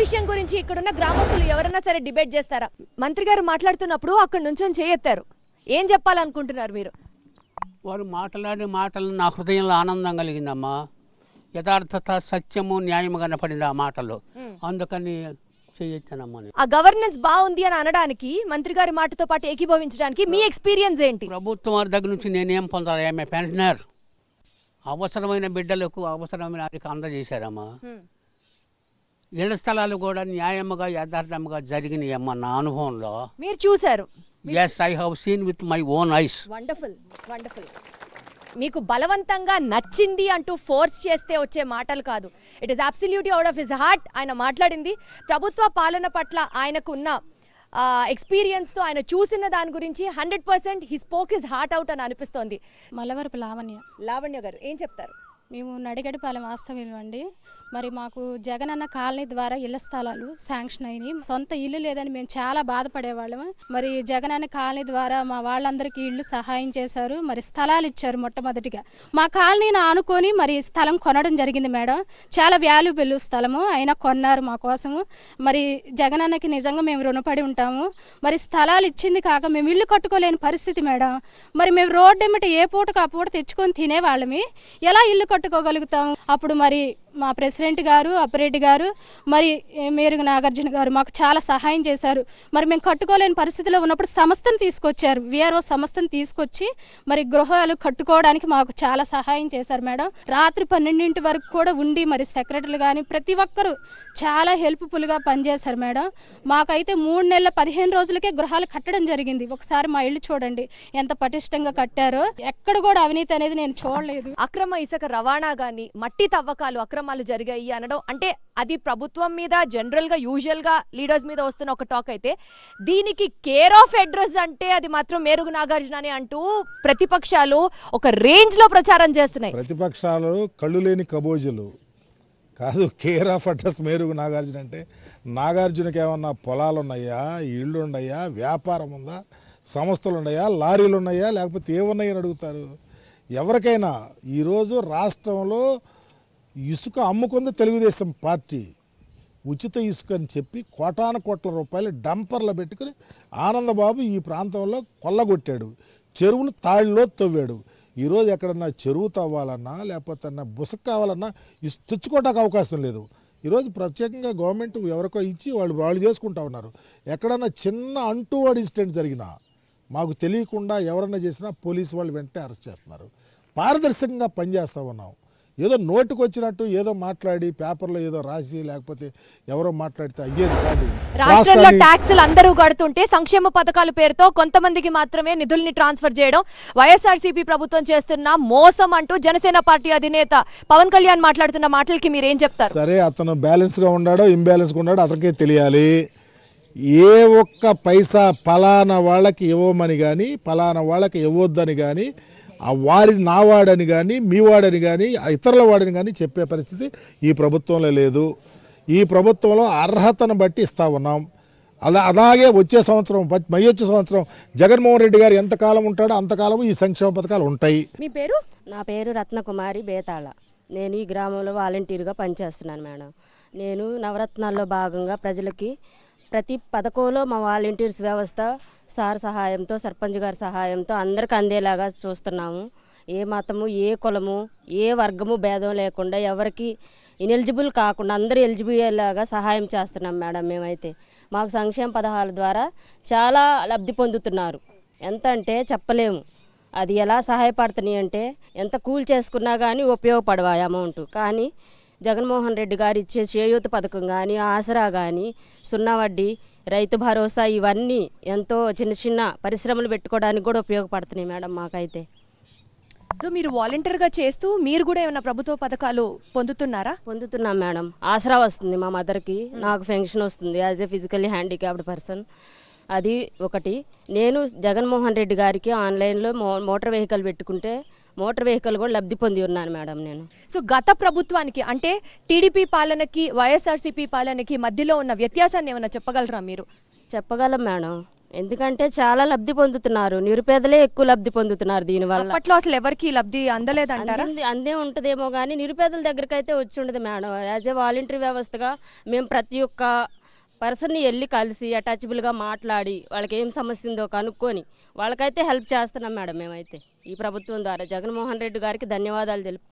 విషయం గురించి ఇక్కడున్న గ్రామస్తులు ఎవరైనా సరే డిబేట్ చేస్తారా మంత్రి గారు మాట్లాడుతున్నప్పుడు అక్కడ నుంచి చేయెత్తారు ఏం చెప్పాలనుకుంటున్నారు మీరు వారు మాట్లాడే మాటలు నా హృదయంలో ఆనందం కలిగిందమ్మా యథార్థత సత్యము న్యాయము కనపడింది ఆ మాటలు అందుకని చేయొచ్చానమ్మా నేను. ఆ గవర్నెన్స్ బాగుంది అని అనడానికి మంత్రి గారి మాటతో పాటు ఏకీభవించడానికి మీ ఎక్స్పీరియన్స్ ఏంటి ప్రభుత్వం వారి దగ్గర నుంచి నేనేం పొందాలి ఆమె పెన్షనర్ అవసరమైన బిడ్డలకు అవసరమైన వారికి అందజేశారమ్మా ఇళ్ల స్థలాలు కూడా న్యాయముగా యథార్థముగా జరిగినాయమ్మా నా అనుభవంలో మీరు చూశారు yes I have seen with my own eyes wonderful wonderful మీకు బలవంతంగా నచ్చింది అంటూ ఫోర్స్ చేస్తే వచ్చే మాటలు కాదు it is absolutely out of his heart ఆయన మాట్లాడింది ప్రభుత్వ పాలన పట్ల ఆయనకున్న ఎక్స్పీరియన్స్తో ఆయన చూసిన దాని గురించి hundred percent he spoke his heart out అని అనిపిస్తోంది మల్లవరపు లావణ్య లావణ్య గారు ఏం చెప్తారు మేము నడిగడిపాలెం వాస్తవ్యం అండి మరి మాకు జగనన్న కాలనీ ద్వారా ఇళ్ల స్థలాలు శాంక్షన్ అయినాయి సొంత ఇల్లు లేదని మేము చాలా బాధపడేవాళ్ళము మరి జగనన్న కాలనీ ద్వారా మా వాళ్ళందరికీ ఇల్లు సహాయం చేశారు మరి స్థలాలు ఇచ్చారు మొట్టమొదటిగా మా కాలనీని ఆనుకొని మరి స్థలం కొనడం జరిగింది మేడం చాలా వాల్యుబుల్ స్థలము అయినా కొన్నారు మా కోసము మరి జగనన్నకి నిజంగా మేము రుణపడి ఉంటాము మరి స్థలాలు ఇచ్చింది కాక మేము ఇల్లు కట్టుకోలేని పరిస్థితి మేడం మరి మేము రోడ్డు ఎమ్మటి ఏ పూటకు ఆ పూట తెచ్చుకొని తినేవాళ్ళమి ఎలా ఇల్లు కట్టుకోగలుగుతాం అప్పుడు మరి మా ప్రెసిడెంట్ గారు అప్పిరెడ్డి గారు మరి ఏ, మేరుగు నాగార్జున గారు మాకు చాలా సహాయం చేశారు మరి మేము కట్టుకోలేని పరిస్థితిలో ఉన్నప్పుడు సంస్థను తీసుకొచ్చారు విఆర్ఓ సంస్థను తీసుకొచ్చి మరి గృహాలు కట్టుకోవడానికి మాకు చాలా సహాయం చేశారు మేడం రాత్రి పన్నెండింటి వరకు కూడా ఉండి మరి సెక్రటరీలు కానీ ప్రతి ఒక్కరూ చాలా హెల్ప్ఫుల్గా పనిచేశారు మేడం మాకైతే మూడు నెలల పదిహేను రోజులకే గృహాలు కట్టడం జరిగింది ఒకసారి మా ఇల్లు చూడండి ఎంత పటిష్టంగా కట్టారో ఎక్కడ కూడా అవినీతి అనేది నేను చూడలేదు అక్రమ ఇసుక రవాణా గాని మట్టి తవ్వకాలు అక్రమాలు జరిగాయి అనడం అంటే అది ప్రభుత్వం మీద జనరల్ గా యూజువల్ గా లీడర్స్ మీద వస్తున్న ఒక టాక్ అయితే దీనికి కేర్ ఆఫ్ అడ్రస్ అంటే అది మాత్రం మేరుగు నాగార్జున అని అంటూ ప్రతిపక్షాలు ఒక రేంజ్ లో ప్రచారం చేస్తున్నాయి ప్రతిపక్షాలు కళ్ళు లేని కబోజులు కాదు care of address Merugu Nagarjuna అంటే నాగార్జునకి ఏమన్నా పొలాలు ఉన్నాయా ఇళ్ళు ఉన్నాయా వ్యాపారం ఉందా సంస్థలు ఉన్నాయా లారీలు ఉన్నాయా లేకపోతే ఏమున్నాయి అని అడుగుతారు ఎవరికైనా ఈరోజు రాష్ట్రంలో ఇసుక అమ్ముకుంది తెలుగుదేశం పార్టీ ఉచిత ఇసుక అని చెప్పి కోటాన కోట్ల రూపాయలు డంపర్లు పెట్టుకుని ఆనందబాబు ఈ ప్రాంతంలో కొల్లగొట్టాడు చెరువులు తాళ్ళలో తవ్వాడు ఈరోజు ఎక్కడన్నా చెరువు తవ్వాలన్నా లేకపోతే అన్నా బుసక కావాలన్నా ఇసు తెచ్చుకోవడానికి అవకాశం లేదు ఈరోజు ప్రత్యేకంగా గవర్నమెంట్ ఎవరికో ఇచ్చి వాళ్ళు వాళ్ళు చేసుకుంటా ఉన్నారు ఎక్కడన్నా చిన్న అంటువాడి ఇన్సిడెంట్ జరిగినా మాకు తెలియకుండా ఎవరన్నా చేసినా పోలీసు వాళ్ళు వెంటనే అరెస్ట్ చేస్తున్నారు పారదర్శకంగా పనిచేస్తూ ఉన్నాం ఏదో నోటుకు వచ్చినట్టు ఏదో మాట్లాడి పేపర్లో ఏదో రాసి లేకపోతే ఎవరో మాట్లాడితే అయ్యేది కాదు రాష్ట్రంలో రాష్ట్రాన్ని- ట్యాక్సులు అందరూ కడుతుంటే సంక్షేమ పథకాల పేరుతో కొంతమందికి మాత్రమే నిధుల్ని ట్రాన్స్ఫర్ చేయడం వైఎస్ఆర్సీపీ ప్రభుత్వం చేస్తున్న మోసం అంటూ జనసేన పార్టీ అధినేత పవన్ కళ్యాణ్ మాట్లాడుతున్న మాటలకి మీరేం చెప్తారు సరే అతను బ్యాలెన్స్గా ఉన్నాడో ఇంబ్యాలెన్స్గా ఉన్నాడో అతనికే తెలియాలి ఏ ఒక్క పైసా పలానా వాళ్ళకి ఇవ్వమని కానీ పలానా వాళ్ళకి ఇవ్వద్దని కానీ ఆ వారి నావాడని కానీ మీ వాడని కానీ ఇతరుల వాడని కానీ చెప్పే పరిస్థితి ఈ ప్రభుత్వంలో లేదు ఈ ప్రభుత్వంలో అర్హతను బట్టి ఇస్తా ఉన్నాం అలా అలాగే వచ్చే సంవత్సరం ప- మై వచ్చే సంవత్సరం జగన్మోహన్ రెడ్డి గారు ఎంతకాలం ఉంటాడో అంతకాలం ఈ సంక్షేమ పథకాలు ఉంటాయి మీ పేరు నా పేరు రత్నకుమారి బేతాళ నేను ఈ గ్రామంలో వాలంటీర్గా పనిచేస్తున్నాను మేడం నేను నవరత్నాల్లో భాగంగా ప్రజలకి ప్రతి పథకంలో మా వాలంటీర్స్ వ్యవస్థ సార్ సహాయంతో సర్పంచ్ గారి సహాయంతో అందరికి అందేలాగా చూస్తున్నాము ఏ మతము ఏ కులము ఏ వర్గము భేదం లేకుండా ఎవరికి ఇనెలిజిబుల్ కాకుండా అందరూ ఎలిజిబుల్ అయ్యేలాగా సహాయం చేస్తున్నాం మేడం మేమైతే మాకు సంక్షేమ పథకాల ద్వారా చాలా లబ్ధి పొందుతున్నారు ఎంత అంటే చెప్పలేము అది ఎలా సహాయపడుతున్నాయి అంటే ఎంత కూల్ చేసుకున్నా కానీ ఉపయోగపడవు ఆ అమౌంట్ కానీ జగన్మోహన్ రెడ్డి గారు ఇచ్చే చేయూత పథకం కానీ ఆసరా కానీ సున్నా వడ్డీ రైతు భరోసా ఇవన్నీ ఎంతో చిన్న చిన్న పరిశ్రమలు పెట్టుకోవడానికి కూడా ఉపయోగపడుతున్నాయి మేడం మాకైతే సో మీరు వాలంటీర్ గా చేస్తూ మీరు కూడా ఏమైనా ప్రభుత్వ పథకాలు పొందుతున్నారా పొందుతున్నాం మేడం ఆసరా వస్తుంది మా మదర్కి నాకు పెన్షన్ వస్తుంది as a physically handicapped person అది ఒకటి నేను జగన్మోహన్ రెడ్డి గారికి ఆన్లైన్లో మో మోటార్ వెహికల్ పెట్టుకుంటే మోటార్ వెహికల్ కూడా లబ్ధి పొంది ఉన్నాను మేడం నేను సో గత ప్రభుత్వానికి అంటే టీడీపీ పాలనకి వైఎస్ఆర్సీపీ పాలనకి మధ్యలో ఉన్న వ్యత్యాసాన్ని ఏమైనా చెప్పగలరా మీరు చెప్పగలం మేడం ఎందుకంటే చాలా లబ్ధి పొందుతున్నారు నిరుపేదలే ఎక్కువ లబ్ధి పొందుతున్నారు దీనివల్ల అప్పట్లో అసలు ఎవరికి లబ్ధి అందలేదంటారా అందింది అందే ఉంటుందేమో కానీ నిరుపేదల దగ్గరికి అయితే వచ్చి ఉండదు మేడం యాజ్ ఏ వాలంటరీ వ్యవస్థగా మేము ప్రతి ఒక్క పర్సన్ని వెళ్ళి కలిసి అటాచబుల్గా మాట్లాడి వాళ్ళకి ఏం సమస్య ఉందో కనుక్కొని వాళ్ళకైతే హెల్ప్ చేస్తున్నాం మేడం మేమైతే ఈ ప్రభుత్వం ద్వారా జగన్మోహన్ రెడ్డి గారికి ధన్యవాదాలు తెలుపు